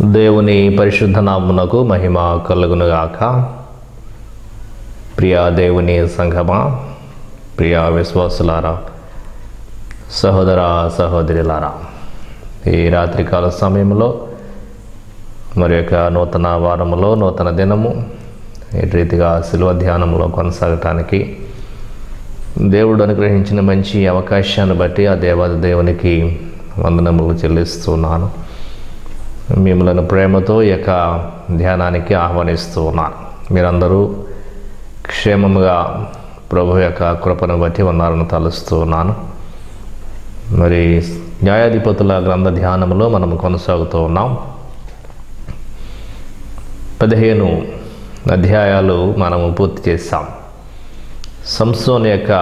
దేవుని పరిశుద్ధ నామునకు మహిమ కలుగునుగాక ప్రియా దేవుని సంఘమా ప్రియా విశ్వాసులారా సహోదర సహోదరులారా ఈ రాత్రికాల సమయంలో మరి యొక్క నూతన వారములో నూతన దినము ఈ రీతిగా శిలువ ధ్యానంలో కొనసాగటానికి దేవుడు అనుగ్రహించిన మంచి అవకాశాన్ని బట్టి ఆ దేవాది దేవునికి వందనములు చెల్లిస్తున్నాను మిమ్మల్ని ప్రేమతో ఈ యొక్క ధ్యానానికి ఆహ్వానిస్తూ ఉన్నాను మీరందరూ క్షేమముగా ప్రభు యొక్క కృపను బట్టి ఉన్నారని తలుస్తూ ఉన్నాను మరి న్యాయాధిపతుల గ్రంథ ధ్యానంలో మనం కొనసాగుతూ ఉన్నాం పదిహేను అధ్యాయాలు మనము పూర్తి చేస్తాం సంసోన్ యొక్క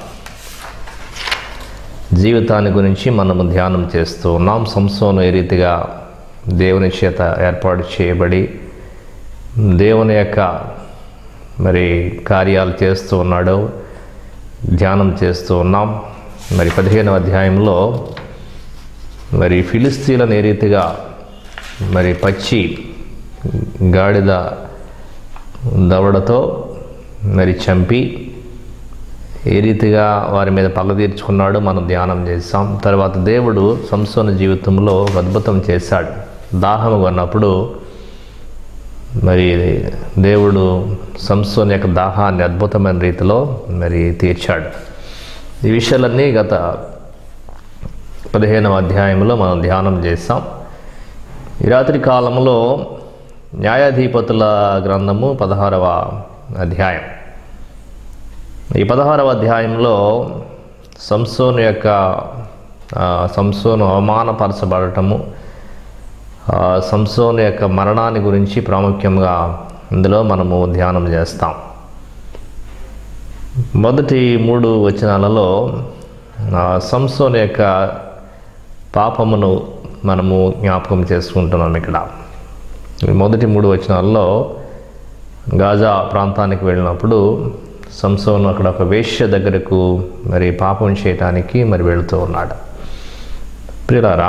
జీవితాన్ని గురించి మనము ధ్యానం చేస్తూ ఉన్నాం సంసోను ఏ రీతిగా దేవుని చేత ఏర్పాటు చేయబడి దేవుని యొక్క మరి కార్యాలు చేస్తూ ఉన్నాడు ధ్యానం చేస్తూ ఉన్నాం మరి పదిహేనవ అధ్యాయంలో మరి ఫిలిస్తీన్లను ఏ రీతిగా మరి పచ్చి గాడిద దవడతో మరి చంపి ఏ రీతిగా వారి మీద పగ తీర్చుకున్నాడో మనం ధ్యానం చేస్తాం తర్వాత దేవుడు సంసోన జీవితంలో ఒక అద్భుతం చేశాడు దాహం కొన్నప్పుడు మరి దేవుడు సంసోన్ యొక్క దాహాన్ని అద్భుతమైన రీతిలో మరి తీర్చాడు ఈ విషయాలన్నీ గత పదిహేనవ అధ్యాయంలో మనం ధ్యానం చేస్తాం ఈ రాత్రి కాలంలో న్యాయాధిపతుల గ్రంథము పదహారవ అధ్యాయం ఈ పదహారవ అధ్యాయంలో సంసోను యొక్క సంసోను అవమానపరచబడటము సంసోను యొక్క మరణాన్ని గురించి ప్రాముఖ్యంగా ఇందులో మనము ధ్యానం చేస్తాం మొదటి మూడు వచనాలలో సంసోను యొక్క పాపమును మనము జ్ఞాపకం చేసుకుంటున్నాం ఇక్కడ మొదటి మూడు వచనాల్లో గాజా ప్రాంతానికి వెళ్ళినప్పుడు సంసోను అక్కడ ఒక వేశ్య దగ్గరకు మరి పాపం చేయటానికి మరి వెళుతూ ఉన్నాడు ప్రియులారా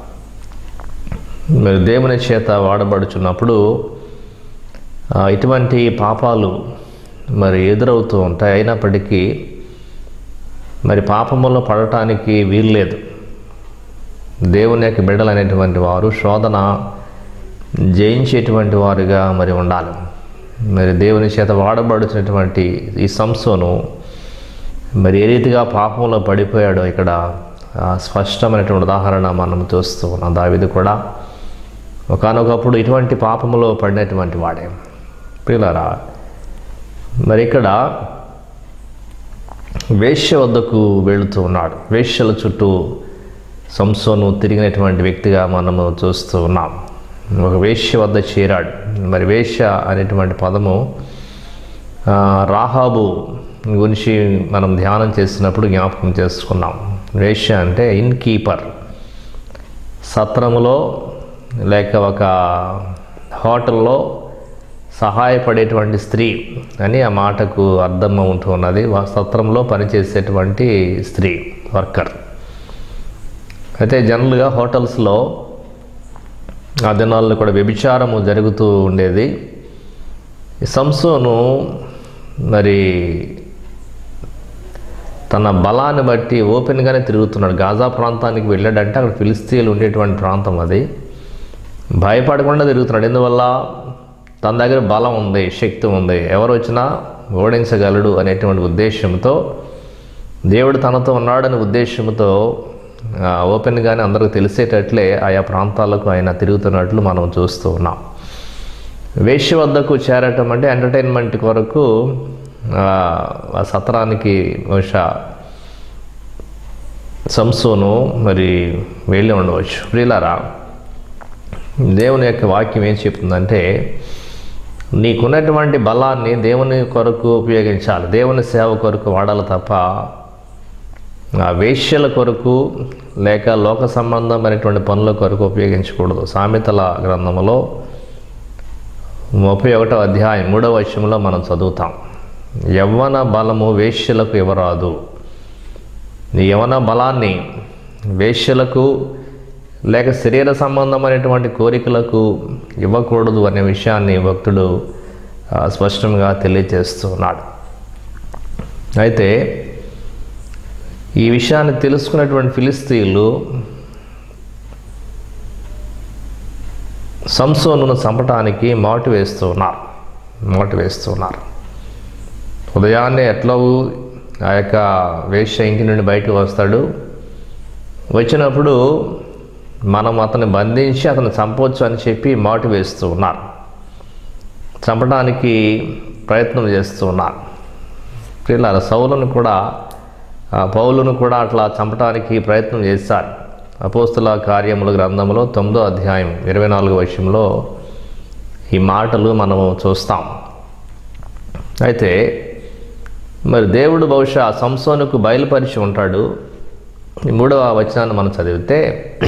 మరి దేవుని చేత వాడబడుచున్నప్పుడు ఇటువంటి పాపాలు మరి ఎదురవుతూ ఉంటాయి అయినప్పటికీ మరి పాపములో పడటానికి వీల్లేదు దేవుని యొక్క బిడ్డలు అనేటువంటి వారు శోధన జయించేటువంటి వారుగా మరి ఉండాలి మరి దేవుని చేత వాడబడుతున్నటువంటి ఈ సంసోను మరి ఏ రీతిగా పాపంలో పడిపోయాడో ఇక్కడ స్పష్టమైనటువంటి ఉదాహరణ మనం చూస్తూ ఉన్నాం దావిది కూడా ఒకనొకప్పుడు ఇటువంటి పాపములో పడినటువంటి వాడే పిల్లరా మరి ఇక్కడ వేశ్య వద్దకు వెళుతూ ఉన్నాడు వేశ్యల చుట్టూ సంసోను తిరిగినటువంటి వ్యక్తిగా మనము చూస్తూ ఉన్నాం ఒక వేశ్య వద్ద చేరాడు మరి వేశ్య అనేటువంటి పదము రాహాబు గురించి మనం ధ్యానం చేసినప్పుడు జ్ఞాపకం చేసుకున్నాం వేశ్య అంటే ఇన్ కీపర్ సత్రములో లేక ఒక హోటల్లో సహాయపడేటువంటి స్త్రీ అని ఆ మాటకు అర్థం ఉంటున్నది సత్రంలో పనిచేసేటువంటి స్త్రీ వర్కర్ అయితే జనరల్గా హోటల్స్లో ఆ దినాల్లో కూడా వ్యభిచారము జరుగుతూ ఉండేది సంసోను మరి తన బలాన్ని బట్టి ఓపెన్గానే తిరుగుతున్నాడు గాజా ప్రాంతానికి వెళ్ళాడంటే అక్కడ ఫిలిస్తీన్లు ఉండేటువంటి ప్రాంతం అది భయపడకుండా తిరుగుతున్నాడు ఎందువల్ల తన దగ్గర బలం ఉంది శక్తి ఉంది ఎవరు వచ్చినా ఓడించగలడు అనేటువంటి ఉద్దేశంతో దేవుడు తనతో ఉన్నాడనే ఉద్దేశంతో ఓపెన్గానే అందరికి తెలిసేటట్లే ఆయా ప్రాంతాలకు ఆయన తిరుగుతున్నట్లు మనం చూస్తూ ఉన్నాం వేశ్య వద్దకు చేరటం అంటే ఎంటర్టైన్మెంట్ కొరకు సత్రానికి బహుశా సంసోను మరి వెళ్ళి ఉండవచ్చు ప్రియులారా దేవుని యొక్క వాక్యం ఏం చెప్తుందంటే నీకున్నటువంటి బలాన్ని దేవుని కొరకు ఉపయోగించాలి దేవుని సేవ కొరకు వాడాలి తప్ప ఆ వేశ్యల కొరకు లేక లోక సంబంధమైనటువంటి పనుల కొరకు ఉపయోగించకూడదు సామెతల గ్రంథంలో ముప్పై ఒకటో అధ్యాయం మూడవ వచనంలో మనం చదువుతాం యవ్వన బలము వేశ్యలకు ఇవ్వరాదు నీ యవన బలాన్ని వేశ్యలకు లేక శరీర సంబంధమైనటువంటి కోరికలకు ఇవ్వకూడదు అనే విషయాన్ని భక్తుడు ఆ, స్పష్టంగా తెలియజేస్తున్నాడు అయితే ఈ విషయాన్ని తెలుసుకున్నటువంటి ఫిలిస్తీన్లు సంసోనును చంపటానికి మాటు వేస్తున్నారు మాటు వేస్తున్నారు ఉదయాన్నే ఎట్లవు ఆ యొక్క వేశ్య ఇంటి నుండి బయటకు వస్తాడు వచ్చినప్పుడు మనం అతన్ని బంధించి అతను చంపవచ్చు అని చెప్పి మాటు వేస్తూ ఉన్నారు చంపడానికి ప్రయత్నం చేస్తూ ఉన్నారు పిల్లల సౌలను కూడా ఆ పౌలును కూడా అట్లా చంపడానికి ప్రయత్నం చేశారు అపోస్తుల కార్యముల గ్రంథంలో తొమ్మిదో అధ్యాయం ఇరవై నాలుగో విషయంలో ఈ మాటలు మనము చూస్తాం అయితే మరి దేవుడు బహుశా సంసోనుకు బయలుపరిచి ఉంటాడు ఈ మూడవ వచనాన్ని మనం చదివితే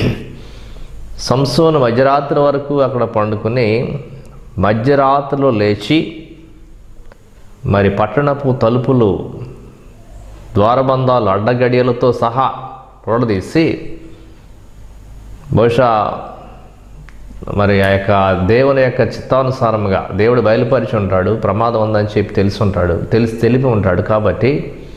సంసోను మధ్యరాత్రి వరకు అక్కడ పండుకుని మధ్యరాత్రిలో లేచి మరి పట్టణపు తలుపులు ద్వారబంధాలు అడ్డగడియలతో సహా పొడదీసి బహుశా మరి ఆ యొక్క దేవుని యొక్క చిత్తానుసారముగా దేవుడు బయలుపరిచి ఉంటాడు ప్రమాదం ఉందని చెప్పి తెలిసి ఉంటాడు తెలిసి తెలిపి ఉంటాడు కాబట్టి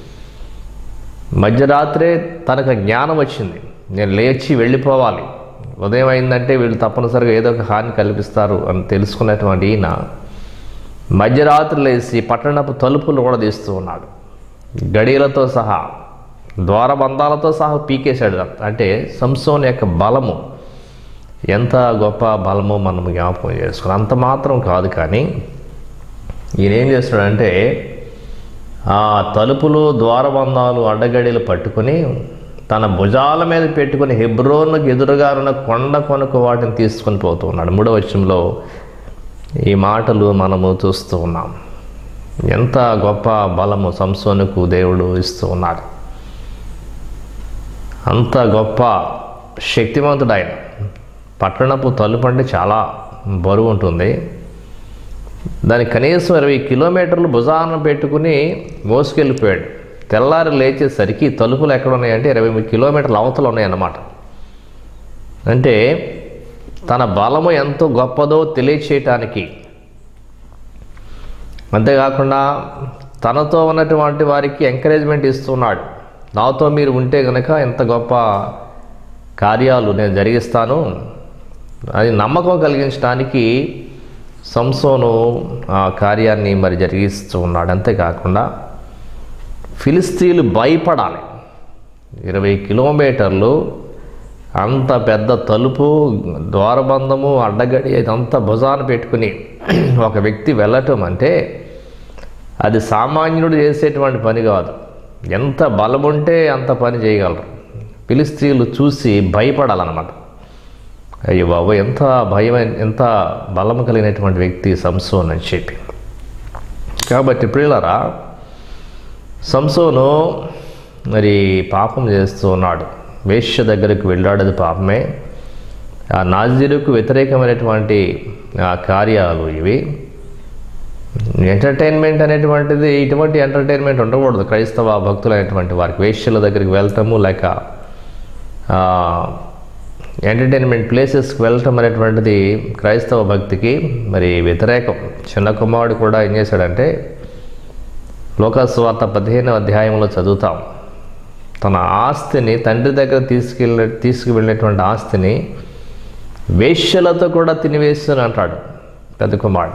మధ్యరాత్రే తనకు జ్ఞానం వచ్చింది నేను లేచి వెళ్ళిపోవాలి ఉదయం అయిందంటే వీళ్ళు తప్పనిసరిగా ఏదో ఒక హాని కల్పిస్తారు అని తెలుసుకున్నటువంటి ఈయన మధ్యరాత్రి లేచి పట్టణపు తలుపులు కూడా తీస్తూ ఉన్నాడు గడియలతో సహా ద్వారబంధాలతో సహా పీకేశాడు అంటే సంసోన్ యొక్క బలము ఎంత గొప్ప బలమో మనం జ్ఞాపకం చేసుకోవాలి అంత మాత్రం కాదు కానీ ఈయన ఏం చేస్తాడంటే ఆ తలుపులు ద్వారబంధాలు అడ్డగడిలు పట్టుకొని తన భుజాల మీద పెట్టుకుని హెబ్రోన్కు ఎదురుగా ఉన్న కొండ కొనుక వాటిని తీసుకొని పోతూ ఉన్నాడు మూడవ వచ్చంలో ఈ మాటలు మనము చూస్తూ ఉన్నాం ఎంత గొప్ప బలము సంసోనుకు దేవుడు ఇస్తూ ఉన్నాడు అంత గొప్ప శక్తివంతుడు ఆయన పట్టణపు తలుపు అంటే చాలా బరువు ఉంటుంది దానికి కనీసం ఇరవై కిలోమీటర్లు భుజాన పెట్టుకుని మోసుకెళ్ళిపోయాడు తెల్లారి లేచేసరికి తలుపులు ఎక్కడ ఉన్నాయంటే ఇరవై కిలోమీటర్ల అవతలు ఉన్నాయన్నమాట అంటే తన బలము ఎంతో గొప్పదో తెలియచేయటానికి అంతేకాకుండా తనతో ఉన్నటువంటి వారికి ఎంకరేజ్మెంట్ ఇస్తున్నాడు నాతో మీరు ఉంటే కనుక ఎంత గొప్ప కార్యాలు నేను జరిగిస్తాను అది నమ్మకం కలిగించడానికి సంసోను ఆ కార్యాన్ని మరి జరిగిస్తూ ఉన్నాడు అంతేకాకుండా ఫిలిస్తీన్లు భయపడాలి ఇరవై కిలోమీటర్లు అంత పెద్ద తలుపు ద్వారబంధము అడ్డగడి ఇదంతా భుజాన పెట్టుకుని ఒక వ్యక్తి వెళ్ళటం అంటే అది సామాన్యుడు చేసేటువంటి పని కాదు ఎంత బలం ఉంటే అంత పని చేయగలరు ఫిలిస్తీన్లు చూసి భయపడాలన్నమాట అయ్యో బాబు ఎంత భయం ఎంత బలం కలిగినటువంటి వ్యక్తి సంసోన్ అని చెప్పి కాబట్టి ప్రియులరా సంసోను మరి పాపం చేస్తూ ఉన్నాడు వేశ్య దగ్గరకు వెళ్ళాడు అది పాపమే ఆ నాజీలకు వ్యతిరేకమైనటువంటి ఆ కార్యాలు ఇవి ఎంటర్టైన్మెంట్ అనేటువంటిది ఇటువంటి ఎంటర్టైన్మెంట్ ఉండకూడదు క్రైస్తవ భక్తులైనటువంటి వారికి వేశ్యల దగ్గరికి వెళ్ళటము లేక ఎంటర్టైన్మెంట్ ప్లేసెస్కి వెళ్ళటం అనేటువంటిది క్రైస్తవ భక్తికి మరి వ్యతిరేకం చిన్న కుమారుడు కూడా ఏం చేశాడంటే లోకస్వార్త పదిహేను అధ్యాయంలో చదువుతాం తన ఆస్తిని తండ్రి దగ్గర తీసుకెళ్ళ తీసుకువెళ్ళినటువంటి ఆస్తిని వేశ్యలతో కూడా తినివేస్తాను అంటాడు పెద్ద కుమారుడు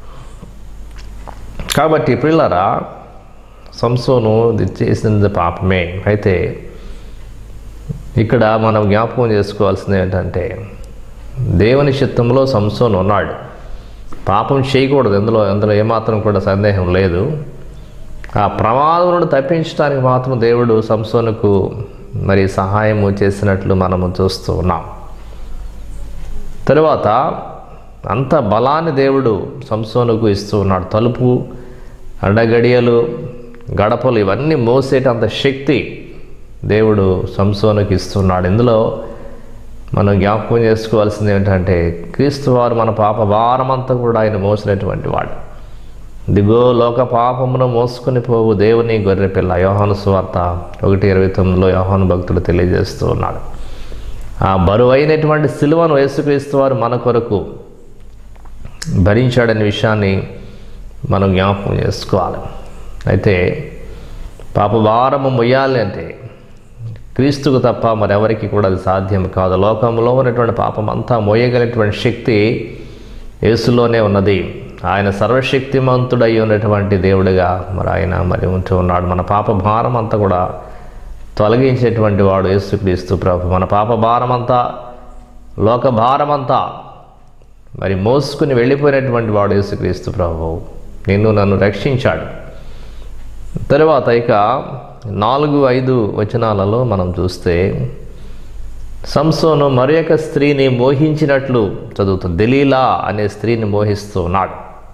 కాబట్టి పిల్లరా సంసోను ఇది చేసింది పాపమే అయితే ఇక్కడ మనం జ్ఞాపకం చేసుకోవాల్సింది ఏంటంటే దేవుని చిత్తంలో సంసోను ఉన్నాడు పాపం చేయకూడదు ఎందులో అందులో ఏమాత్రం కూడా సందేహం లేదు ఆ ప్రమాదం నుండి తప్పించడానికి మాత్రం దేవుడు సంసోనుకు మరి సహాయము చేసినట్లు మనము చూస్తూ ఉన్నాం తరువాత అంత బలాన్ని దేవుడు సంసోనుకు ఇస్తూ ఉన్నాడు తలుపు అడ్డగడియలు గడపలు ఇవన్నీ మోసేటంత శక్తి దేవుడు సంసోనుకి ఇస్తున్నాడు ఇందులో మనం జ్ఞాపకం చేసుకోవాల్సింది ఏంటంటే క్రీస్తు వారు మన పాప భారమంతా కూడా ఆయన మోసినటువంటి వాడు దిగో లోక పాపమును మోసుకొని పోవు దేవుని గొర్రెపిల్ల యోహాను సువార్త ఒకటి ఇరవై తొమ్మిదిలో యోహాను భక్తుడు తెలియజేస్తూ ఉన్నాడు ఆ బరువైనటువంటి సిలువను యేసుక్రీస్తు వారు మన కొరకు భరించాడనే విషయాన్ని మనం జ్ఞాపకం చేసుకోవాలి అయితే పాప భారము మొయ్యాలి అంటే క్రీస్తుకు తప్ప మరెవరికి కూడా అది సాధ్యం కాదు లోకంలో ఉన్నటువంటి పాపం అంతా మోయగలిగినటువంటి శక్తి యేసులోనే ఉన్నది ఆయన సర్వశక్తిమంతుడై ఉన్నటువంటి దేవుడిగా మరి ఆయన మరి ఉంటూ ఉన్నాడు మన పాప భారం అంతా కూడా తొలగించేటువంటి వాడు యేసుక్రీస్తు ప్రభు మన పాప భారం అంతా లోక భారమంతా మరి మోసుకుని వెళ్ళిపోయినటువంటి వాడు యేసుక్రీస్తు ప్రభు నిన్ను నన్ను రక్షించాడు తరువాత ఇక నాలుగు ఐదు వచనాలలో మనం చూస్తే సంసోను మరి యొక్క స్త్రీని మోహించినట్లు చదువుతుంది దలీలా అనే స్త్రీని మోహిస్తూ ఉన్నాడు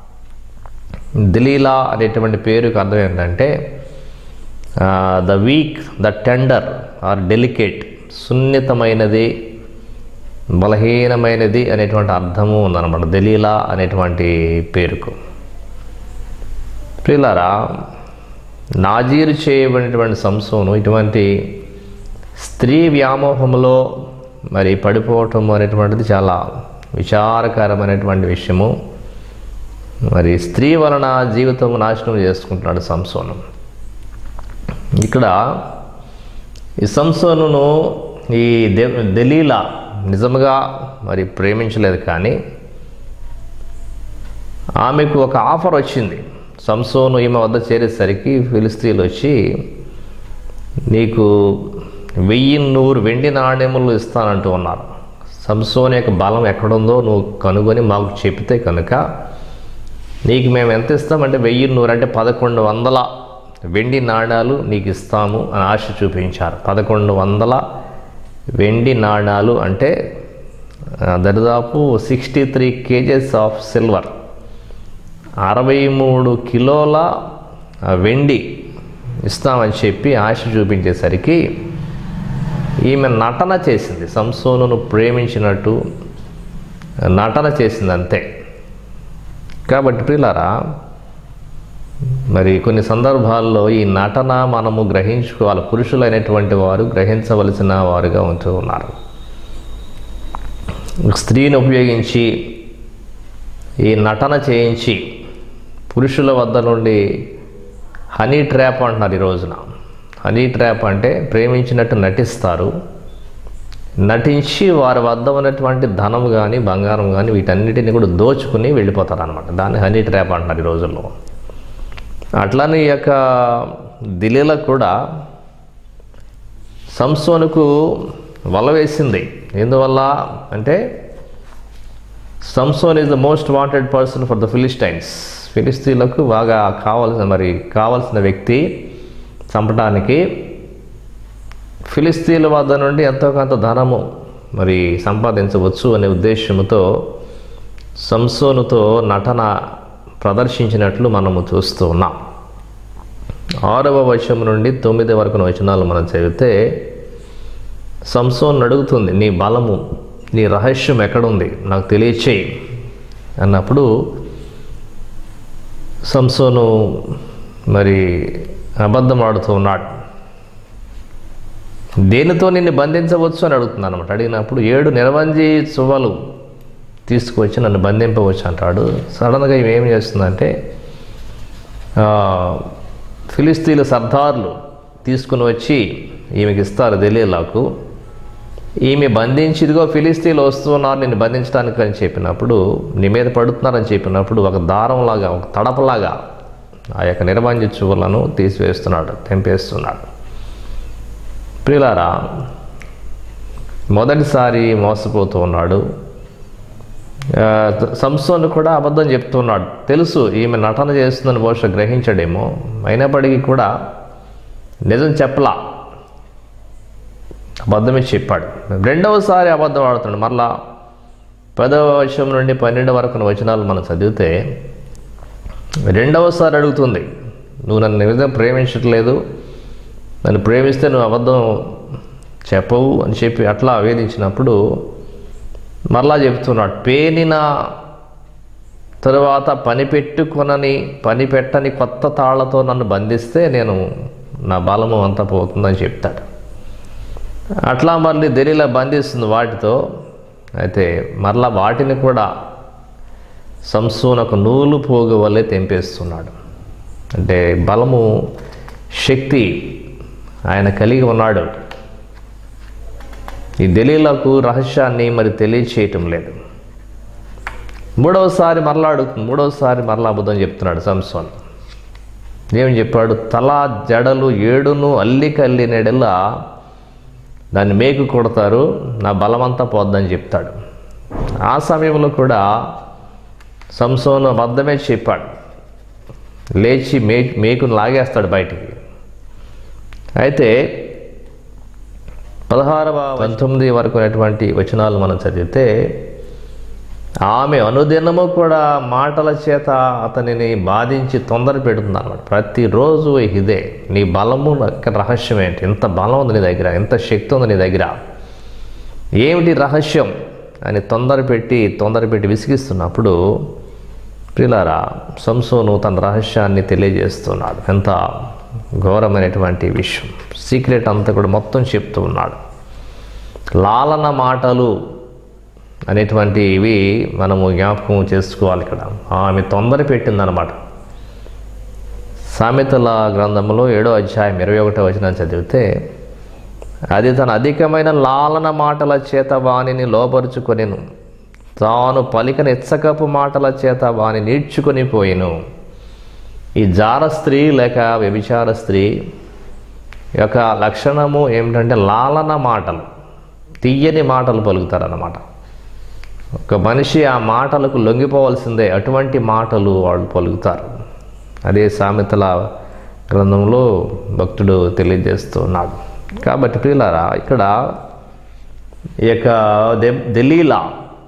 దలీలా అనేటువంటి పేరుకు అర్థం ఏంటంటే the weak the tender or delicate సున్నితమైనది బలహీనమైనది అనేటువంటి అర్థము ఉందన్నమాట దలీలా అనేటువంటి పేరుకు ప్రియులారా నాజీరు చేయబడినటువంటి సంసోను ఇటువంటి స్త్రీ వ్యామోహంలో మరి పడిపోవటం అనేటువంటిది చాలా విచారకరమైనటువంటి విషయము మరి స్త్రీ వలన జీవితం నాశనం చేసుకుంటున్నాడు సంసోను ఇక్కడ ఈ సంసోనును ఈ దే దలీలా నిజముగా మరి ప్రేమించలేదు కానీ ఆమెకు ఒక ఆఫర్ వచ్చింది సంసోను ఈమె వద్ద చేరేసరికి ఫిలిస్తీన్లు వచ్చి నీకు వెయ్యి నూరు వెండి నాణ్యములు ఇస్తానంటూ ఉన్నారు సంసోన్ యొక్క బలం ఎక్కడుందో నువ్వు కనుగొని మాకు చెప్తే కనుక నీకు మేము ఎంత ఇస్తామంటే వెయ్యి నూరు అంటే పదకొండు వందల వెండి నాణాలు నీకు ఇస్తాము అని ఆశ చూపించారు పదకొండు వందల వెండి నాణాలు అంటే ఆ, దరిదాపు sixty three kgs of silver అరవై మూడు కిలోల ఆ, వెండి ఇస్తామని చెప్పి ఆశ చూపించేసరికి ఈమె నటన చేసింది సంసోనును ప్రేమించినట్టు నటన చేసింది అంతే కాబట్టి ప్రియులారా మరి కొన్ని సందర్భాల్లో ఈ నటన మనము గ్రహించుకోవాలి పురుషులైనటువంటి వారు గ్రహించవలసిన వారుగా ఉంటూ ఉన్నారు స్త్రీని ఉపయోగించి ఈ నటన చేయించి పురుషుల వద్ద నుండి హనీ ట్రాప్ అంటున్నారు ఈ రోజున హనీ ట్రాప్ అంటే ప్రేమించినట్టు నటిస్తారు నటించి వారి వద్ద ఉన్నటువంటి ధనం కానీ బంగారం కానీ వీటన్నిటిని కూడా దోచుకుని వెళ్ళిపోతారు అనమాట దాన్ని హనీ ట్రాప్ అంటున్నారు ఈ రోజుల్లో అట్లానే ఈ యొక్క దిలీలకు కూడా సంసోనుకు వల వేసింది ఎందువల్ల అంటే Samson is the most wanted person for the Philistines ఫిలిస్తీన్లకు బాగా కావాల్సిన మరి కావాల్సిన వ్యక్తి చంపడానికి ఫిలిస్తీన్ల వద్ద నుండి ఎంతో కొంత ధనము మరి సంపాదించవచ్చు అనే ఉద్దేశంతో సంసోనుతో నటన ప్రదర్శించినట్లు మనము చూస్తూ ఉన్నాం ఆరవ వచనం నుండి తొమ్మిది వరకు వచనాలు మనం చదివితే సంసోన్ అడుగుతుంది నీ బలము నీ రహస్యం ఎక్కడుంది నాకు తెలియచేయి అన్నప్పుడు సంసోను మరి అబద్ధం ఆడుతూ ఉన్నాడు దేనితో నిన్ను బంధించవచ్చు అని అడుగుతున్నాను అనమాట అడిగినప్పుడు ఏడు నిరవంజి చువ్వలు తీసుకువచ్చి నన్ను బంధింపవచ్చు అంటాడు సడన్గా ఇవి ఏం చేస్తుందంటే ఆ, ఫిలిస్తీన్ల సర్దార్లు తీసుకుని వచ్చి ఈమెకి ఇస్తారు దలీలాకు ఈమె బంధించి ఇదిగో ఫిలిస్తీన్లు వస్తున్నారు నిన్ను బంధించడానికి అని చెప్పినప్పుడు నీ మీద పడుతున్నారని చెప్పినప్పుడు ఒక దారంలాగా ఒక తడపలాగా ఆ యొక్క నిర్బంధ చువ్వలను తీసివేస్తున్నాడు తెంపేస్తున్నాడు ప్రియులారా మొదటిసారి మోసపోతూ ఉన్నాడు ఆ, సంసోన్ కూడా అబద్ధం చెప్తున్నాడు తెలుసు ఈమె నటన చేస్తుందని బహుశా గ్రహించడేమో అయినప్పటికీ కూడా నిజం చెప్పలా అబద్ధమే చెప్పాడు రెండవసారి అబద్ధం ఆడుతున్నాడు మరలా పదవ వచనం నుండి పన్నెండు వరకు వచనాలు మనం చదివితే రెండవసారి అడుగుతుంది నువ్వు నన్ను నిజంగా ప్రేమించట్లేదు నన్ను ప్రేమిస్తే నువ్వు అబద్ధం చెప్పవు అని చెప్పి అట్లా వేధించినప్పుడు మరలా చెప్తున్నాడు పేనిన తరువాత పని పెట్టుకొనని పని పెట్టని కొత్త తాళ్లతో నన్ను బంధిస్తే నేను నా బలము అంతా పోతుందని చెప్తాడు అట్లా మళ్ళీ దెలీలా బంధిస్తుంది వాటితో అయితే మరలా వాటిని కూడా సంసోనకు నూలు పోగు వల్లే తెంపేస్తున్నాడు అంటే బలము శక్తి ఆయన కలిగి ఉన్నాడు ఈ దలీలకు రహస్యాన్ని మరి తెలియచేయటం లేదు మూడవసారి మరలా అడుగుతుంది మూడవసారి మరలా అబద్ధం చెప్తున్నాడు సంసోన్ ఏమని చెప్పాడు తల జడలు ఏడును అల్లిక అల్లినడెల్లా దాన్ని మేకు కొడతారు నా బలమంతా పోద్దని చెప్తాడు ఆ సమయంలో కూడా సంసోను అబద్ధమే చెప్పాడు లేచి మే మేకును లాగేస్తాడు బయటికి అయితే పదహారవ పంతొమ్మిది వరకు ఉన్నటువంటి వచనాలు మనం చదివితే ఆమె అనుదినము కూడా మాటల చేత అతనిని బాధించి తొందర పెడుతుంది అనమాట ప్రతిరోజు ఇదే నీ బలము యొక్క రహస్యం ఏంటి ఎంత బలం ఉంది నీ దగ్గర ఎంత శక్తి ఉంది నీ దగ్గర ఏమిటి రహస్యం అని తొందర పెట్టి తొందర పెట్టి విసిగిస్తున్నప్పుడు ప్రిలారా సంసోను తన రహస్యాన్ని తెలియజేస్తున్నాడు ఎంత ఘోరమైనటువంటి విషయం సీక్రెట్ అంతా కూడా మొత్తం చెప్తూ ఉన్నాడు లాలన మాటలు అనేటువంటి ఇవి మనము జ్ఞాపకం చేసుకోవాలి ఇక్కడ ఆమె తొందర పెట్టిందనమాట సామెతల గ్రంథంలో ఏడో అధ్యాయం ఇరవై ఒకటో వచనం చదివితే అది తన అధికమైన లాలన మాటల చేత వాణిని లోపరుచుకొనిను తాను పలికని ఎచ్చకపు మాటల చేత వాని నీడ్చుకొని పోయిను ఈ జార స్త్రీ లేక వ్యభిచార స్త్రీ యొక్క లక్షణము ఏమిటంటే లాలన మాటలు తీయని మాటలు పలుకుతారన్నమాట ఒక మనిషి ఆ మాటలకు లొంగిపోవాల్సిందే అటువంటి మాటలు వాళ్ళు పలుకుతారు అదే సామెతల గ్రంథంలో భక్తుడు తెలియజేస్తున్నాడు కాబట్టి ప్రియులారా ఇక్కడ ఈ యొక్క దె- దెలీలా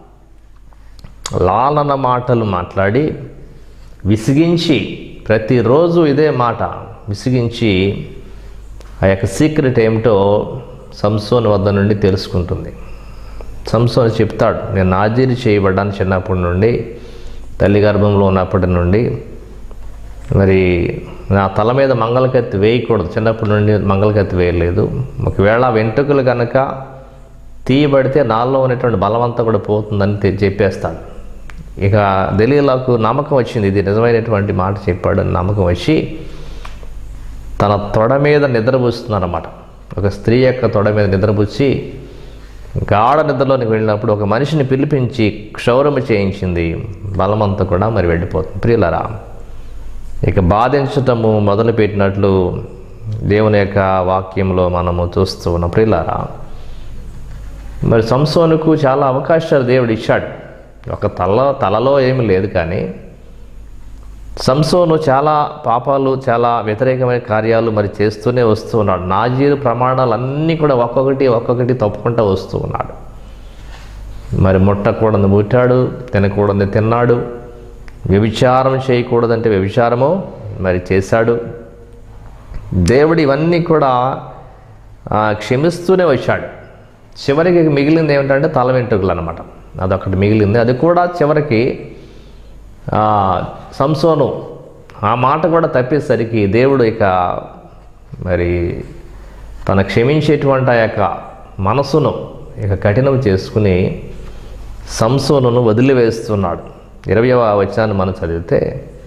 లాలన మాటలు మాట్లాడి విసిగించి ప్రతిరోజు ఇదే మాట విసిగించి ఆ యొక్క సీక్రెట్ ఏమిటో సంసోన్ వద్ద నుండి తెలుసుకుంటుంది సంసోన్ చెప్తాడు నేను నాజీరి చేయబడ్డాను చిన్నప్పటి నుండి తల్లి గర్భంలో ఉన్నప్పటి నుండి మరి నా తల మీద మంగళకత్తి వేయకూడదు చిన్నప్పటి నుండి మంగళకత్తి వేయలేదు ఒకవేళ ఆ వెంట్రుకలు కనుక తీయబడితే నాలో ఉన్నటువంటి బలమంతా కూడా పోతుందని తె- చెప్పేస్తాడు ఇక దలీలాకు నమ్మకం వచ్చింది ఇది నిజమైనటువంటి మాట చెప్పాడు అని నమ్మకం వచ్చి తన తొడ మీద నిద్రపుస్తున్నారన్నమాట ఒక స్త్రీ యొక్క తొడ మీద నిద్రపుచ్చి గాఢ నిద్రలోనికి వెళ్ళినప్పుడు ఒక మనిషిని పిలిపించి క్షౌరము చేయించింది బలమంతా కూడా మరి వెళ్ళిపోతుంది ప్రియులరా ఇక బాధించటము మొదలుపెట్టినట్లు దేవుని యొక్క వాక్యంలో మనము చూస్తూ ఉన్న ప్రియులారా మరి సంసోనుకు చాలా అవకాశాలు దేవుడు ఇచ్చాడు ఒక తల తలలో ఏమీ లేదు కానీ సంసోను చాలా పాపాలు చాలా వ్యతిరేకమైన కార్యాలు మరి చేస్తూనే వస్తూ ఉన్నాడు నాజీరు ప్రమాణాలు అన్నీ కూడా ఒక్కొక్కటి ఒక్కొక్కటి తప్పుకుంటూ వస్తూ ఉన్నాడు మరి ముట్టకూడదు ముట్టాడు తినకూడదు తిన్నాడు వ్యభిచారం చేయకూడదంటే వ్యభిచారము మరి చేశాడు దేవుడు ఇవన్నీ కూడా ఆ, క్షమిస్తూనే వచ్చాడు చివరికి మిగిలింది ఏమిటంటే తల వెంట్రుకలు అనమాట అదొకటి మిగిలింది అది కూడా చివరికి ఆ, సంసోను ఆ మాట కూడా తప్పేసరికి దేవుడు ఇక మరి తన క్షమించేటువంటి ఆ యొక్క మనసును ఇక కఠినం చేసుకుని సంసోనును వదిలివేస్తున్నాడు ఇరవయవ వచనాన్ని మనం చదివితే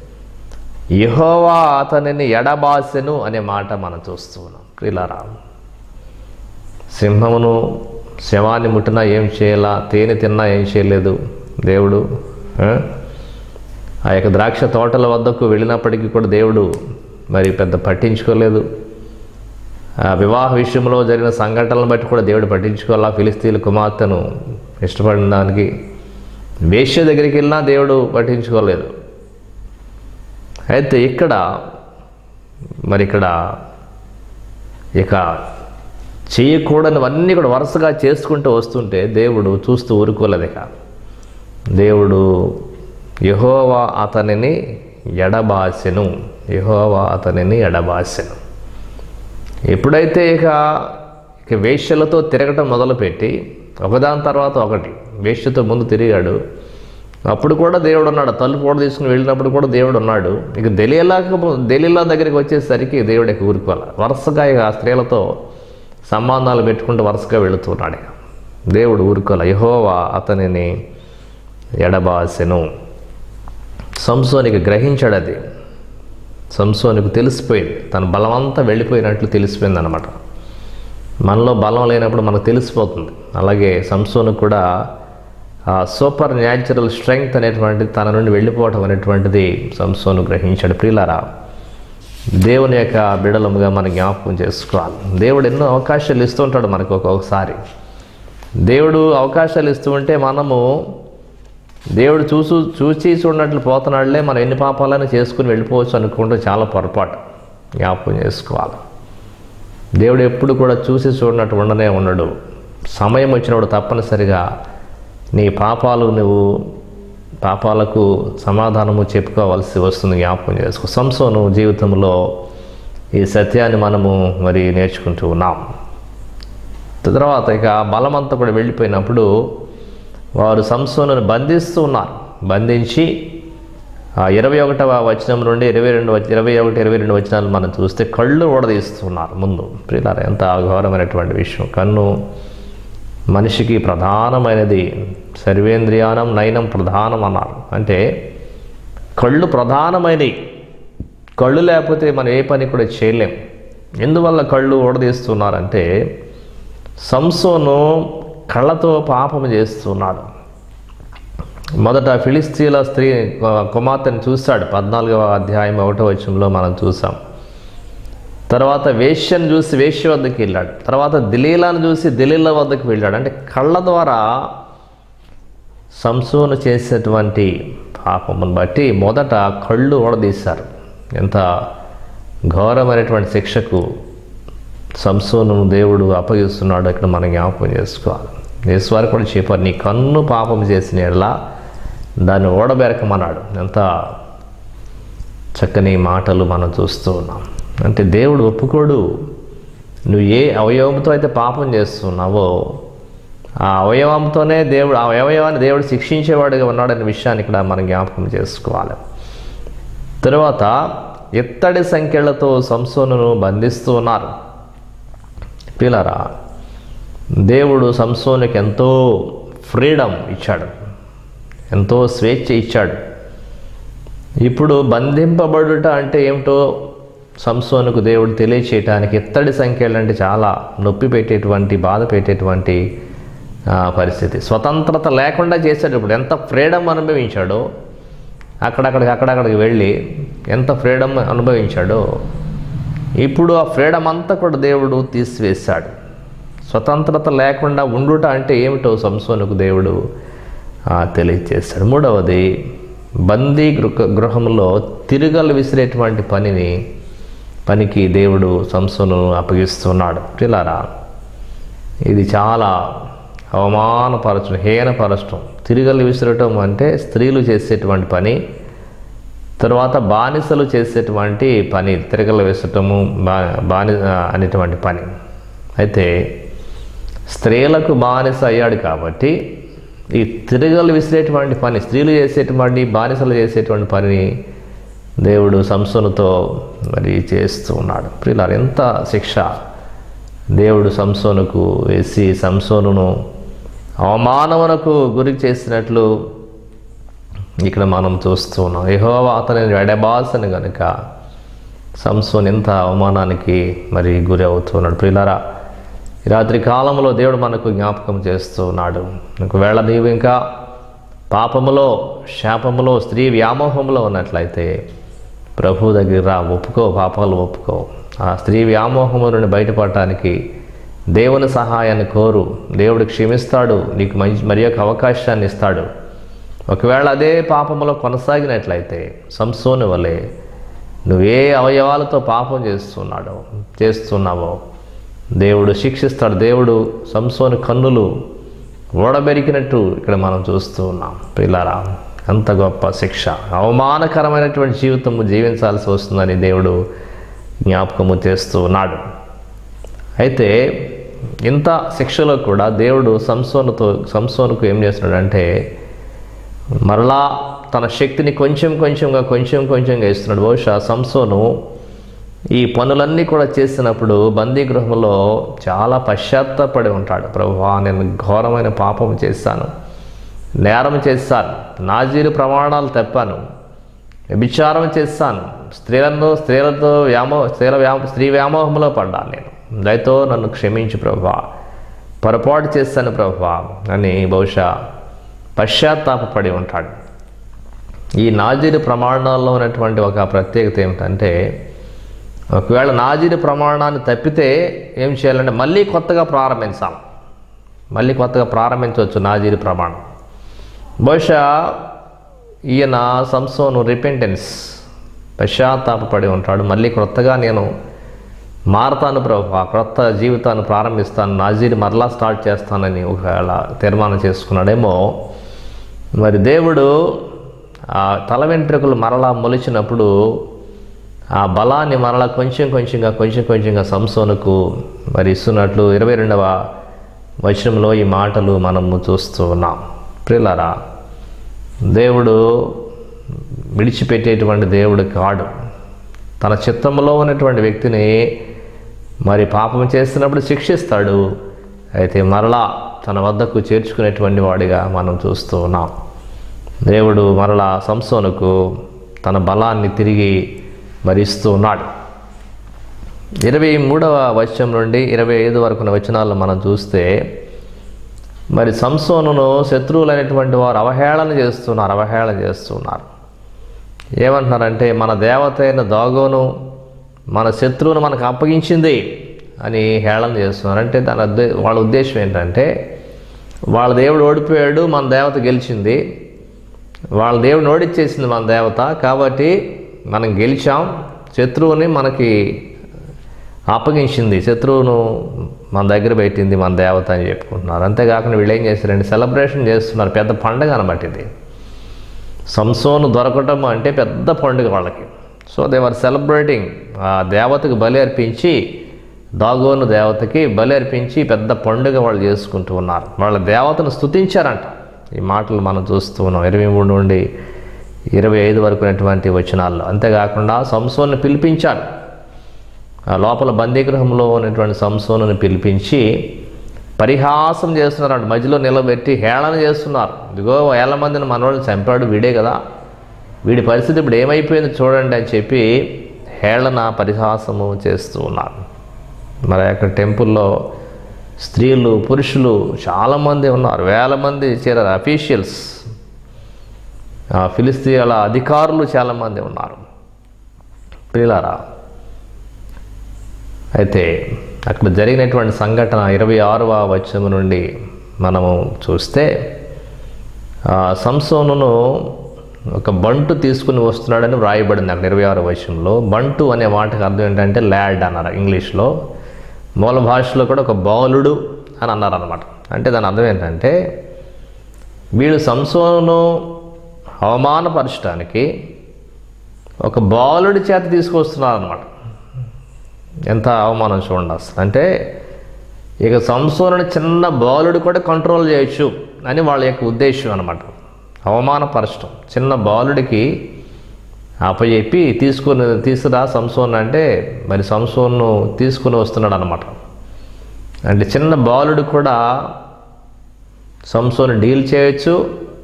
యహోవా అతనిని ఎడబాసెను అనే మాట మనం చూస్తూ ఉన్నాం ప్రిలారా సింహమును శవాన్ని ముట్టినా ఏం చేయాలా తేనె తిన్నా ఏం చేయలేదు దేవుడు ఆ? ఆ యొక్క ద్రాక్ష తోటల వద్దకు వెళ్ళినప్పటికీ కూడా దేవుడు మరి పెద్ద పట్టించుకోలేదు ఆ వివాహ విషయంలో జరిగిన సంఘటనలను బట్టి కూడా దేవుడు పట్టించుకోవాలా ఫిలిస్తీన్ల కుమార్తెను ఇష్టపడిన దానికి వేశ్య దగ్గరికి వెళ్ళినా దేవుడు పట్టించుకోలేదు అయితే ఇక్కడ మరి ఇక్కడ ఇక చేయకూడనివన్నీ కూడా వరుసగా చేసుకుంటూ వస్తుంటే దేవుడు చూస్తూ ఊరుకోలేదు ఇక దేవుడు యహోవా అతనిని ఎడబాసెను యహోవా అతనిని ఎడబాసెను ఎప్పుడైతే ఇక ఇక వేశ్యలతో తిరగటం మొదలుపెట్టి ఒకదాని తర్వాత ఒకటి వేశ్యతో ముందు తిరిగాడు అప్పుడు కూడా దేవుడు ఉన్నాడు తలుపు కూడా తీసుకుని వెళ్ళినప్పుడు కూడా దేవుడు ఉన్నాడు ఇక దెలీలాక దెలీలా దగ్గరికి వచ్చేసరికి దేవుడు ఇక ఊరుకోవాలి వరుసగా ఇక ఆ స్త్రీలతో సంబంధాలు పెట్టుకుంటూ వరుసగా వెళుతున్నాడు దేవుడు ఊరుకోలే యహోవా అతనిని ఎడబాసెను సంసోనికి గ్రహించాడు అది సంసోనికి తెలిసిపోయింది తన బలమంతా వెళ్ళిపోయినట్లు తెలిసిపోయింది అనమాట మనలో బలం లేనప్పుడు మనకు తెలిసిపోతుంది అలాగే సంసోను కూడా ఆ సూపర్ న్యాచురల్ స్ట్రెంగ్త్ అనేటువంటిది తన నుండి వెళ్ళిపోవటం అనేటువంటిది సంసోను గ్రహించాడు ప్రియులారా దేవుని యొక్క బిడలముగా మనం జ్ఞాపకం చేసుకోవాలి దేవుడు ఎన్నో అవకాశాలు ఇస్తూ ఉంటాడు మనకు ఒక్కొక్కసారి దేవుడు అవకాశాలు ఇస్తూ ఉంటే మనము దేవుడు చూసు చూచి చూడనట్లు పోతున్నాడులే మనం ఎన్ని పాపాలని చేసుకుని వెళ్ళిపోవచ్చు అనుకుంటే చాలా పొరపాటు జ్ఞాపకం చేసుకోవాలి దేవుడు ఎప్పుడు కూడా చూసి చూడనట్టు ఉండనే ఉండడు సమయం వచ్చినప్పుడు తప్పనిసరిగా నీ పాపాలు నువ్వు పాపాలకు సమాధానము చెప్పుకోవాల్సి వస్తుంది జ్ఞాపకం చేసుకో సంసోను జీవితంలో ఈ సత్యాన్ని మనము మరి నేర్చుకుంటూ ఉన్నాం తర్వాత ఇక బలమంతా కూడా వెళ్ళిపోయినప్పుడు వారు సంసోనును బంధిస్తూ ఉన్నారు బంధించి ఆ ఇరవై ఒకటవ వచనం నుండి ఇరవై రెండు వచ- ఇరవై ఒకటి ఇరవై రెండు వచనాలు మనం చూస్తే కళ్ళు ఊడదీస్తున్నారు ముందు ప్రియులారా ఎంత ఘోరమైనటువంటి విషయం కన్ను మనిషికి ప్రధానమైనది సర్వేంద్రియానం నయనం ప్రధానం అన్నారు అంటే కళ్ళు ప్రధానమైనవి కళ్ళు లేకపోతే మనం ఏ పని కూడా చేయలేం ఎందువల్ల కళ్ళు ఊడదీస్తున్నారంటే సంసోను కళ్ళతో పాపం చేస్తున్నాడు మొదట ఫిలిస్తీన్ల స్త్రీ ఆ, కుమార్తెను చూశాడు పద్నాలుగవ అధ్యాయం ఒకటో వచనంలో మనం చూసాం తర్వాత వేష్యను చూసి వేష్య వద్దకు వెళ్ళాడు తర్వాత దిలీలాను చూసి దిలీల వద్దకు వెళ్ళాడు అంటే కళ్ళ ద్వారా సంసోను చేసేటువంటి పాపమును బట్టి మొదట కళ్ళు ఓడదీశారు ఎంత ఘోరమైనటువంటి శిక్షకు సంసోను దేవుడు అప్పగిస్తున్నాడు ఇక్కడ మనం జ్ఞాపకం చేసుకోవాలి యేసువారు కూడా చెప్పారు నీ కన్ను పాపం చేసిన ఎడలా దాన్ని ఓడబెరకమన్నాడు ఎంత చక్కని మాటలు మనం చూస్తూ ఉన్నాం అంటే దేవుడు ఒప్పుకోడు నువ్వు ఏ అవయవంతో అయితే పాపం చేస్తున్నావో ఆ అవయవంతోనే దేవుడు ఆ అవయవాన్ని దేవుడు శిక్షించేవాడుగా ఉన్నాడనే విషయాన్ని ఇక్కడ మనం జ్ఞాపకం చేసుకోవాలి తరువాత ఇత్తడి సంఖ్యలతో సంసోనును బంధిస్తూ ఉన్నారు పిల్లరా దేవుడు సంసోనికి ఎంతో ఫ్రీడమ్ ఇచ్చాడు ఎంతో స్వేచ్ఛ ఇచ్చాడు ఇప్పుడు బంధింపబడుట అంటే ఏమిటో సంసోనుకు దేవుడు తెలియచేయటానికి ఇత్తడి సంఖ్యలు అంటే చాలా నొప్పి పెట్టేటువంటి బాధ పెట్టేటువంటి ఆ, పరిస్థితి స్వతంత్రత లేకుండా చేశాడు ఇప్పుడు ఎంత ఫ్రీడమ్ అనుభవించాడో అక్కడక్కడికి అక్కడక్కడికి వెళ్ళి ఎంత ఫ్రీడమ్ అనుభవించాడో ఇప్పుడు ఆ ఫ్రీడమ్ అంతా కూడా దేవుడు తీసివేశాడు స్వతంత్రత లేకుండా ఉండుట అంటే ఏమిటో సంసోనుకు దేవుడు ఆ, తెలియచేశాడు మూడవది బందీ గృహ గృహంలో తిరగలు విసిరేటువంటి పనిని పనికి దేవుడు సంసోను అప్పగిస్తున్నాడు పిల్లారా ఇది చాలా అవమానపరచడం హీనపరచడం తిరగలు విసరటం అంటే స్త్రీలు చేసేటువంటి పని తర్వాత బానిసలు చేసేటువంటి పని తిరగలు వేసటము బా బాని అనేటువంటి పని అయితే స్త్రీలకు బానిస అయ్యాడు కాబట్టి ఈ తిరగలు విసిరేటువంటి పని స్త్రీలు చేసేటువంటి బానిసలు చేసేటువంటి పనిని దేవుడు సంసోనుతో మరి చేస్తూ ఉన్నాడు ప్రియులారు ఎంత శిక్ష దేవుడు సంసోనుకు వేసి సంసోనును అవమానమునకు గురి చేసినట్లు ఇక్కడ మనం చూస్తూ ఉన్నాం యెహోవా అతని వెడబాసను గనుక సంసోన్ ఎంత అవమానానికి మరి గురి అవుతున్నాడు ప్రియులారా ఈ రాత్రి కాలంలో దేవుడు మనకు జ్ఞాపకం చేస్తూ ఉన్నాడు ఒకవేళ నీవు ఇంకా పాపములో శాపములో స్త్రీ వ్యామోహంలో ఉన్నట్లయితే ప్రభు దగ్గర రా ఒప్పుకో పాపాలు ఒప్పుకో ఆ స్త్రీ వ్యామోహము నుండి బయటపడటానికి దేవుని సహాయాన్ని కోరు దేవుడు క్షమిస్తాడు నీకు మంచి మరి యొక్క అవకాశాన్ని ఇస్తాడు ఒకవేళ అదే పాపములో కొనసాగినట్లయితే సంసోని వలె నువ్వే అవయవాలతో పాపం చేస్తున్నాడో చేస్తున్నావో దేవుడు శిక్షిస్తాడు దేవుడు సంసోని కన్నులు ఓడబెరికినట్టు ఇక్కడ మనం చూస్తూ ఉన్నాం పిల్లరా అంత గొప్ప శిక్ష అవమానకరమైనటువంటి జీవితము జీవించాల్సి వస్తుందని దేవుడు జ్ఞాపకము చేస్తూ ఉన్నాడు అయితే ఇంత శిక్షలో కూడా దేవుడు సంసోనుతో సంసోనుకు ఏం చేస్తున్నాడంటే మరలా తన శక్తిని కొంచెం కొంచెంగా కొంచెం కొంచెంగా ఇస్తున్నాడు బహుశా సంసోను ఈ పనులన్నీ కూడా చేసినప్పుడు బందీ గృహంలో చాలా పశ్చాత్తపడి ఉంటాడు ప్రభువా నేను ఘోరమైన పాపం చేశాను నేరం చేశాను నాజీలు ప్రమాణాలు తప్పాను వ్యభిచారం చేశాను స్త్రీలను స్త్రీలతో వ్యామో స్త్రీల వ్యామో స్త్రీ వ్యామోహంలో పడ్డాను నేను దయతో నన్ను క్షమించు ప్రభా పొరపాటు చేశాను ప్రభా అని బహుశా పశ్చాత్తాపడి ఉంటాడు ఈ నాజీరు ప్రమాణాల్లో ఉన్నటువంటి ఒక ప్రత్యేకత ఏమిటంటే ఒకవేళ నాజీరు ప్రమాణాన్ని తప్పితే ఏం చేయాలంటే మళ్ళీ కొత్తగా ప్రారంభించాలి మళ్ళీ కొత్తగా ప్రారంభించవచ్చు నాజీరు ప్రమాణం బహుశా ఈయన సంసోను రిపెంటెన్స్ పశ్చాత్తాపడి ఉంటాడు మళ్ళీ కొత్తగా నేను మారతాను ప్రభు క్రొత్త జీవితాన్ని ప్రారంభిస్తాను నాజీని మరలా స్టార్ట్ చేస్తానని ఒకవేళ తీర్మానం చేసుకున్నాడేమో మరి దేవుడు ఆ తల వెంట్రుకలు మరలా మొలిచినప్పుడు ఆ బలాన్ని మరలా కొంచెం కొంచెంగా కొంచెం కొంచెంగా సంసోనుకు మరి ఇస్తున్నట్లు ఇరవై రెండవ వచనంలో ఈ మాటలు మనము చూస్తూ ఉన్నాం ప్రియులారా దేవుడు విడిచిపెట్టేటువంటి దేవుడు కాడు తన చిత్తంలో ఉన్నటువంటి వ్యక్తిని మరి పాపం చేస్తున్నప్పుడు శిక్షిస్తాడు అయితే మరలా తన వద్దకు చేర్చుకునేటువంటి వాడిగా మనం చూస్తూ ఉన్నాం దేవుడు మరలా సంసోనుకు తన బలాన్ని తిరిగి మరి ఇస్తూ ఉన్నాడు ఇరవై మూడవ వచనం నుండి ఇరవై ఐదు వరకున్న వచనాలను మనం చూస్తే మరి సంసోనును శత్రువులైనటువంటి వారు అవహేళన చేస్తున్నారు అవహేళన చేస్తున్నారు ఏమంటున్నారంటే మన దేవత అయిన దాగోను మన శత్రువును మనకు అప్పగించింది అని హేళన చేస్తున్నారు అంటే దాని ఉద్దే వాళ్ళ ఉద్దేశం ఏంటంటే వాళ్ళ దేవుడు ఓడిపోయాడు మన దేవత గెలిచింది వాళ్ళ దేవుడిని ఓడిచ్చేసింది మన దేవత కాబట్టి మనం గెలిచాం శత్రువుని మనకి అప్పగించింది శత్రువును మన దగ్గర పెట్టింది మన దేవత అని చెప్పుకుంటున్నారు అంతేకాకుండా వీళ్ళు ఏం చేశారంటే సెలబ్రేషన్ చేస్తున్నారు పెద్ద పండుగ అనమాట ఇది సంసోను దొరకటం అంటే పెద్ద పండుగ వాళ్ళకి సో దే ఆర్ సెలబ్రేటింగ్ ఆ దేవతకు బలి అర్పించి దాగోను దేవతకి బలి అర్పించి పెద్ద పండుగ వాళ్ళు చేసుకుంటూ ఉన్నారు వాళ్ళ దేవతను స్తుతించారంట ఈ మాటలు మనం చూస్తూ ఉన్నాం ఇరవై మూడు నుండి ఇరవై ఐదు వరకు ఉన్నటువంటి వచనాల్లో అంతేకాకుండా సంసోన్ని పిలిపించారు ఆ లోపల బందీగృహంలో ఉన్నటువంటి సంసోనుని పిలిపించి పరిహాసం చేస్తున్నారు మధ్యలో నిలబెట్టి హేళన చేస్తున్నారు ఇదిగో వేల మందిని మనవాళ్ళని చంపాడు వీడే కదా వీడి పరిస్థితి ఇప్పుడు ఏమైపోయింది చూడండి అని చెప్పి హేళన పరిహాసము చేస్తూ ఉన్నారు మరి అక్కడ టెంపుల్లో స్త్రీలు పురుషులు చాలామంది ఉన్నారు వేల మంది చేరారు అఫీషియల్స్ ఫిలిస్తీన్ల అధికారులు చాలామంది ఉన్నారు ప్రియులారా అయితే అక్కడ జరిగినటువంటి సంఘటన ఇరవై ఆరవ వచనం నుండి మనము చూస్తే ఆ సంసోనును ఒక బంటు తీసుకుని వస్తున్నాడని వ్రాయబడింది అక్కడ ఇరవై ఆరో వచనంలో బంటు అనే మాటకు అర్థం ఏంటంటే ల్యాడ్ అన్నారు ఇంగ్లీష్లో మూల భాషలో కూడా ఒక బాలుడు అని అన్నారు అనమాట అంటే దాని అర్థం ఏంటంటే వీళ్ళు సంసోను అవమానపరచడానికి ఒక బాలుడి చేత తీసుకొస్తున్నారు అనమాట ఎంత అవమానం చూడండి అసలు అంటే ఇక సంసోనుని చిన్న బాలుడు కూడా కంట్రోల్ చేయొచ్చు అని వాళ్ళ యొక్క ఉద్దేశం అనమాట అవమానపరచడం చిన్న బాలుడికి అప్పచెప్పి తీసుకుని తీసుకురా సంసోన్ అంటే మరి సంసోన్ను తీసుకుని వస్తున్నాడు అనమాట అంటే చిన్న బాలుడు కూడా సంసోను డీల్ చేయొచ్చు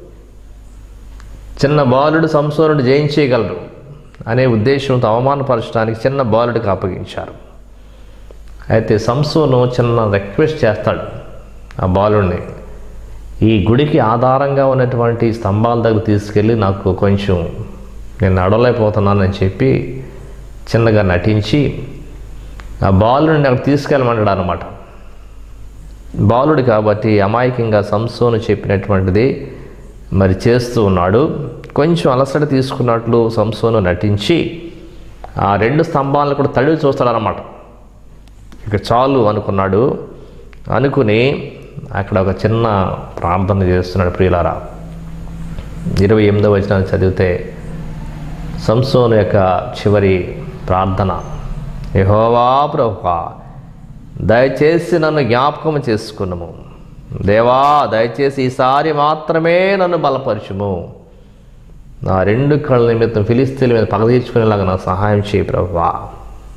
చిన్న బాలుడు సంసోనుడు జయించేయగలరు అనే ఉద్దేశంతో అవమానపరచడానికి చిన్న బాలుడికి అప్పగించారు అయితే సంసోను చిన్న రిక్వెస్ట్ చేస్తాడు ఆ బాలుడిని ఈ గుడికి ఆధారంగా ఉన్నటువంటి స్తంభాల దగ్గర తీసుకెళ్ళి నాకు కొంచెం నేను నడవలేకపోతున్నానని చెప్పి చిన్నగా నటించి ఆ బాలుడిని అక్కడ తీసుకెళ్ళమన్నాడు అనమాట బాలుడు కాబట్టి అమాయకంగా సంసోను చెప్పినటువంటిది మరి చేస్తూ ఉన్నాడు కొంచెం అలసట తీసుకున్నట్లు సంసోను నటించి ఆ రెండు స్తంభాలను కూడా తడివి చూస్తాడనమాట ఇక చాలు అనుకున్నాడు అనుకుని అక్కడ ఒక చిన్న ప్రార్థన చేస్తున్నాడు ప్రియులారా ఇరవై ఎనిమిదవ వచనాన్ని చదివితే సంసోను యొక్క చివరి ప్రార్థన యహోవా ప్రభువా దయచేసి నన్ను జ్ఞాపకం చేసుకున్నాము దేవా దయచేసి ఈసారి మాత్రమే నన్ను బలపరచుము నా రెండు కళ్ళ నిమిత్తం ఫిలిస్తీన్ల మీద పగ తీర్చుకునేలాగా నాకు సహాయం చేయి ప్రభువా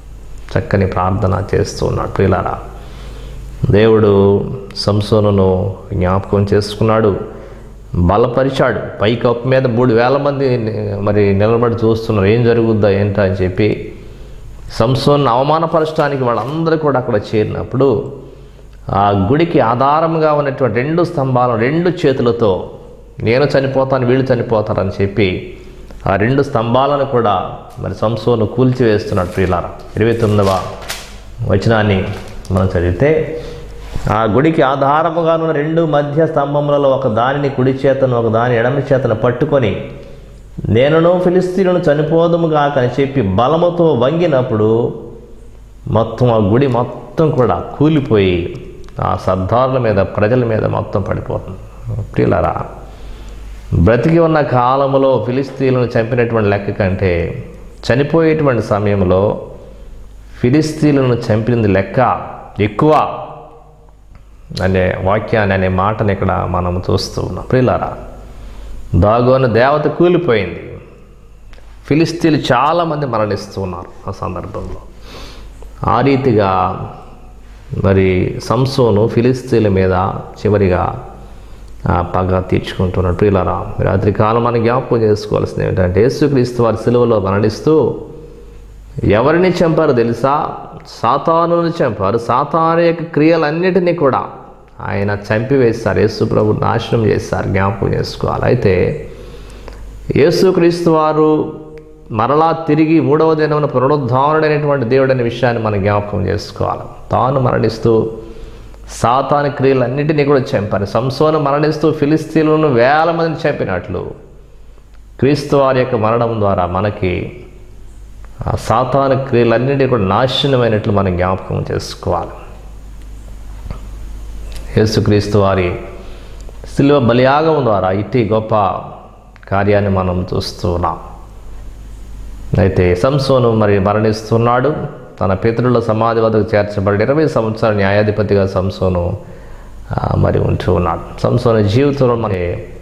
చక్కని ప్రార్థన చేస్తూ ఉన్నాడు ప్రియులారా దేవుడు సంసోనును జ్ఞాపకం చేసుకున్నాడు బలపరిచాడు పైకప్పు మీద మూడు వేల మంది మరి నిలబడి చూస్తున్నారు ఏం జరుగుద్దా ఏంటా అని చెప్పి సంసోన్ అవమానపరచడానికి వాళ్ళందరూ కూడా అక్కడ చేరినప్పుడు ఆ గుడికి ఆధారంగా ఉన్నటువంటి రెండు స్తంభాలను రెండు చేతులతో నేను చనిపోతాను వీళ్ళు చనిపోతారని చెప్పి ఆ రెండు స్తంభాలను కూడా మరి సంసోను కూల్చివేస్తున్నాడు ప్రియులార ఇరవై తొమ్మిదవ వచనాన్ని మనం చదివితే ఆ గుడికి ఆధారముగా ఉన్న రెండు మధ్య స్తంభములలో ఒక దానిని కుడి చేతను ఒక దాని ఎడమ చేతను పట్టుకొని నేనును ఫిలిస్తీనును చనిపోదుముగా అని చెప్పి బలముతో వంగినప్పుడు మొత్తం ఆ గుడి మొత్తం కూడా కూలిపోయి ఆ సర్దారుల మీద ప్రజల మీద మొత్తం పడిపోతుంది ప్రియులారా బ్రతికి ఉన్న కాలంలో ఫిలిస్తీన్లను చంపినటువంటి లెక్క కంటే చనిపోయేటువంటి సమయంలో ఫిలిస్తీన్లను చంపినది లెక్క ఎక్కువ అనే వాక్యాన్ని అనే మాటని ఇక్కడ మనం చూస్తూ ఉన్నాం ప్రియులారా దాగోని దేవత కూలిపోయింది ఫిలిస్తీన్లు చాలామంది మరణిస్తూ ఉన్నారు ఆ సందర్భంలో ఆ రీతిగా మరి సంసోను ఫిలిస్తీన్ల మీద చివరిగా ఆ పగ తీర్చుకుంటున్నాడు ప్రియులరా రాత్రి కాలం మనం జ్ఞాపకం చేసుకోవాల్సింది ఏంటంటే యేసుక్రీస్తు వారి సిలువలో మరణిస్తూ ఎవరిని చంపారో తెలుసా సాతానుని చంపారు సాతాను యొక్క క్రియలన్నిటినీ కూడా ఆయన చంపివేస్తారు యేసు ప్రభు నాశనం చేస్తారు జ్ఞాపకం చేసుకోవాలి అయితే యేసుక్రీస్తు వారు మరలా తిరిగి మూడవ దినమున పునరుద్ధారుడైనటువంటి దేవుడు అనే విషయాన్ని మనం జ్ఞాపకం చేసుకోవాలి తాను మరణిస్తూ సాతాను క్రియలన్నింటినీ కూడా చంపారు సంసోను మరణిస్తూ ఫిలిస్తీన్లను వేల మందిని చంపినట్లు క్రీస్తు వారి యొక్క మరణం ద్వారా మనకి ఆ సాతాను క్రియలన్నింటినీ కూడా నాశనమైనట్లు మనం జ్ఞాపకం చేసుకోవాలి యేసుక్రీస్తు వారి శిలువ బలియాగం ద్వారా ఇట్టి గొప్ప కార్యాన్ని మనం చూస్తూ ఉన్నాం అయితే సంసోను మరి మరణిస్తున్నాడు తన పితరుల సమాధి వద్దకు చేర్చబడి ఇరవై సంవత్సరాల న్యాయాధిపతిగా సంసోను ఆ, మరి ఉంటూ ఉన్నాడు సంసోను జీవితంలో మన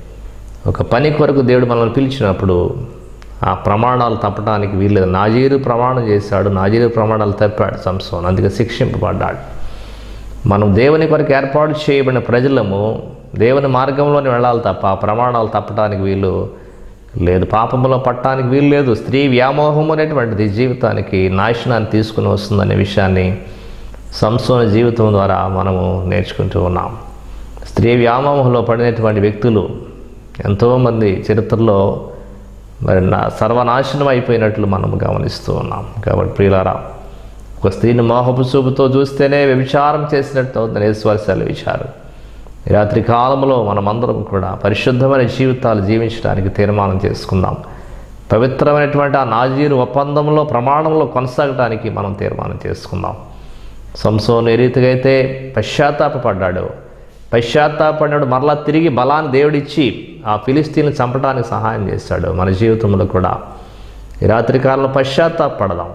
ఒక పని కొరకు దేవుడు మనల్ని పిలిచినప్పుడు ఆ ప్రమాణాలు తప్పడానికి వీల్లేదు నాజీరు ప్రమాణం చేశాడు నాజీరు ప్రమాణాలు తప్పాడు సంసోను అందుకే శిక్షింపబడ్డాడు మనం దేవుని కొరకు ఏర్పాటు చేయబడిన ప్రజలము దేవుని మార్గంలోనే వెళ్ళాలి తప్ప ఆ ప్రమాణాలు తప్పడానికి వీలు లేదు పాపంలో పట్టడానికి వీలు లేదు స్త్రీ వ్యామోహం అనేటువంటిది జీవితానికి నాశనాన్ని తీసుకుని వస్తుందనే విషయాన్ని సంసోన జీవితం ద్వారా మనము నేర్చుకుంటూ ఉన్నాం స్త్రీ వ్యామోహంలో పడినటువంటి వ్యక్తులు ఎంతోమంది చరిత్రలో మరి నా సర్వనాశనం అయిపోయినట్లు మనం గమనిస్తూ ఉన్నాం కాబట్టి ప్రియులారా ఒక స్త్రీని మోహపు చూపుతో చూస్తేనే వ్యభిచారం చేసినట్టు అవుతుంది యేసువారి సెలవిచ్చారు ఈ రాత్రి కాలంలో మనమందరం కూడా పరిశుద్ధమైన జీవితాలు జీవించడానికి తీర్మానం చేసుకుందాం పవిత్రమైనటువంటి ఆ నాజీరు ఒప్పందంలో ప్రమాణంలో కొనసాగడానికి మనం తీర్మానం చేసుకుందాం సంసోను ఏ రీతిగా అయితే పశ్చాత్తాపడ్డాడు పశ్చాత్తాపడినాడు మరలా తిరిగి బలాన్ని దేవుడిచ్చి ఆ ఫిలిస్తీన్లు చంపడానికి సహాయం చేశాడు మన జీవితంలో కూడా ఈ రాత్రి కాలంలో పశ్చాత్తాపడదాం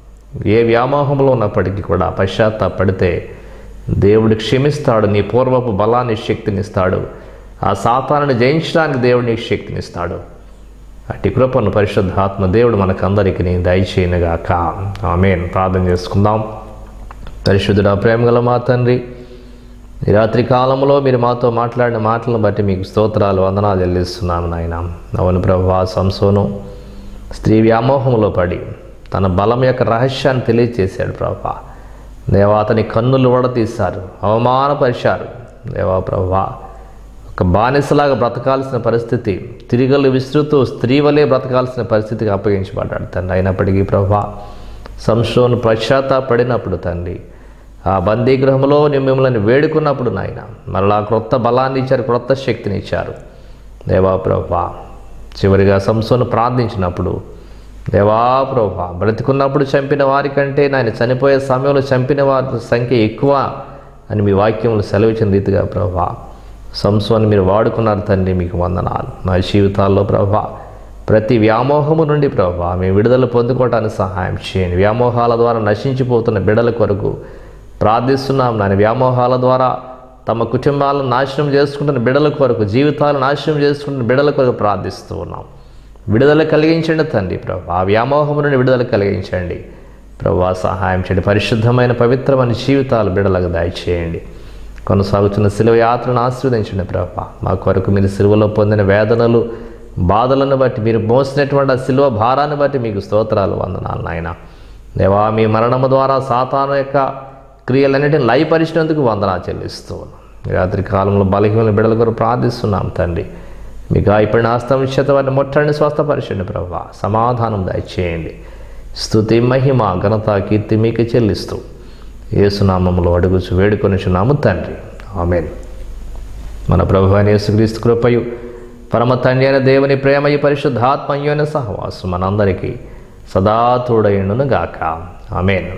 ఏ వ్యామోహంలో ఉన్నప్పటికీ కూడా పశ్చాత్తాపడితే దేవుడు క్షమిస్తాడు నీ పూర్వపు బలాన్ని శక్తినిస్తాడు ఆ సాతాన్ని జయించడానికి దేవుడు నీకు శక్తినిస్తాడు అట్టి కృపను పరిశుద్ధాత్మ దేవుడు మనకందరికీ దయచేయనుగాక ఆమెన్ ప్రార్థన చేసుకుందాం పరిశుద్ధుడా ప్రేమగల మా తండ్రి ఈ రాత్రి కాలంలో మీరు మాతో మాట్లాడిన మాటలను బట్టి మీకు స్తోత్రాలు వందనాలు చెల్లిస్తున్నాను నాయన అవును ప్రభు సంసోను స్త్రీ వ్యామోహంలో పడి తన బలం యొక్క రహస్యాన్ని తెలియచేశాడు ప్రభా దేవా అతని కన్నులు వడతీశారు అవమానపరిచారు దేవా ప్రభా ఒక బానిసలాగా బ్రతకాల్సిన పరిస్థితి తిరిగలు విస్తృతూ స్త్రీ వలె బ్రతకాల్సిన పరిస్థితికి అప్పగించబడ్డాడు తండ్రి అయినప్పటికీ ప్రభా సంశోను పశ్చాత్తాపడినప్పుడు తండ్రి ఆ బందీగృహంలో నేను మిమ్మల్ని వేడుకున్నప్పుడు నాయన మరలా క్రొత్త బలాన్ని ఇచ్చారు క్రొత్త శక్తిని ఇచ్చారు దేవా ప్రభా చివరిగా సంసోను ప్రార్థించినప్పుడు దేవా ప్రభా బ్రతికున్నప్పుడు చంపిన వారి కంటే నాయన చనిపోయే సమయంలో చంపిన వారి సంఖ్య ఎక్కువ అని మీ వాక్యంలో సెలవిచ్చిన రీతిగా ప్రభా సంసోని మీరు వాడుకున్నారు తండ్రి మీకు వందనాలు మా జీవితాల్లో ప్రభా ప్రతి వ్యామోహము నుండి ప్రభా మేము విడుదల పొందుకోవటానికి సహాయం చేయండి వ్యామోహాల ద్వారా నశించిపోతున్న బిడల కొరకు ప్రార్థిస్తున్నాం నాని వ్యామోహాల ద్వారా తమ కుటుంబాలను నాశనం చేసుకుంటున్న బిడల కొరకు జీవితాలను నాశనం చేసుకుంటున్న బిడల కొరకు ప్రార్థిస్తూ ఉన్నాం విడుదల కలిగించండి తండ్రి ప్రభు ఆ వ్యామోహం నుండి విడుదల కలిగించండి ప్రభా సహాయం చేయండి పరిశుద్ధమైన పవిత్రమైన జీవితాలు బిడలకు దయచేయండి కొనసాగుతున్న శిలువ యాత్రను ఆశీర్వదించండి ప్రభా మా కొరకు మీరు సిలువలో పొందిన వేదనలు బాధలను బట్టి మీరు మోసినటువంటి ఆ సిలువ భారాన్ని బట్టి మీకు స్తోత్రాలు వందనాలు నాయన దేవా మీ మరణము ద్వారా సాతాను యొక్క క్రియలన్నిటిని లయపరిచినందుకు వందనా చెల్లిస్తూ ఉన్నాం. ఈ రాత్రి కాలంలో బలహీన బిడల కొరకు ప్రార్థిస్తున్నాం తండ్రి మీ గాయపడిన హస్తం చేత వారిని ముట్టండి స్వస్థపరచండి ప్రభా సమాధానం దయచేయండి స్తుతి మహిమ ఘనత కీర్తి మీకు చెల్లిస్తూ ఏసునామములో అడుగుచు వేడుకొనిచున్నాము తండ్రి ఆమెన్ మన ప్రభు అయిన యేసుక్రీస్తు కృపయు పరమ తండ్రి అయిన దేవుని ప్రేమయు పరిశుద్ధాత్మయ్యైన సహవాసం మనందరికీ సదా తోడయుండును గాక ఆమెన్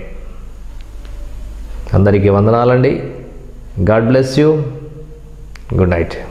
అందరికీ వందనాలండి God bless you good night